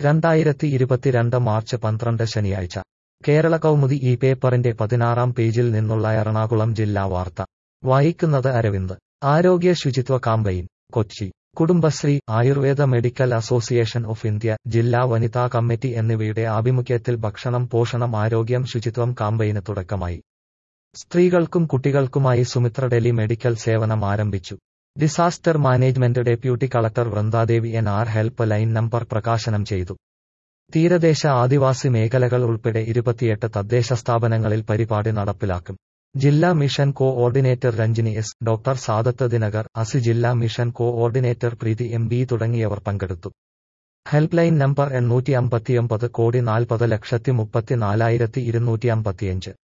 രണ്ടായിരത്തി ഇരുപത്തിരണ്ട് മാർച്ച് പന്ത്രണ്ട് ശനിയാഴ്ച കേരള കൗമുദി ഈ പേപ്പറിന്റെ പതിനാറാം പേജിൽ നിന്നുള്ള എറണാകുളം ജില്ലാ വാർത്ത വായിക്കുന്നത് അരവിന്ദ് ആരോഗ്യ ശുചിത്വ campaign Kochi Kudumbashree Ayurveda medical association of India ജില്ലാ വനിതാ കമ്മിറ്റി എന്നിവയുടെ ആഭിമുഖ്യത്തിൽ ഭക്ഷണം പോഷണം ആരോഗ്യം ശുചിത്വം കാമ്പയിന് തുടക്കമായി സ്ത്രീകൾക്കും കുട്ടികൾക്കുമായി സുമിത്ര ടെലി മെഡിക്കൽ സേവനം ആരംഭിച്ചു disaster management deputy collector Vrindadevi N R help line number പ്രകാശനം ചെയ്തു തീരദേശ ആദിവാസി മേഖലകൾ ഉൾപ്പെടെ ഇരുപത്തിയെട്ട് തദ്ദേശ സ്ഥാപനങ്ങളിൽ പരിപാടി നടപ്പിലാക്കും ജില്ലാ mission coordinator Ranjini S doctor Sadath Dinakar അസി ജില്ലാ mission coordinator Preethi M B തുടങ്ങിയവർ പങ്കെടുത്തു ഹെൽപ്പ് ലൈൻ നമ്പർ എണ്ണൂറ്റി അമ്പത്തിയൊമ്പത് കോടി നാൽപ്പത് ലക്ഷത്തി മുപ്പത്തി നാലായിരത്തി ഇരുന്നൂറ്റി അമ്പത്തിയഞ്ച്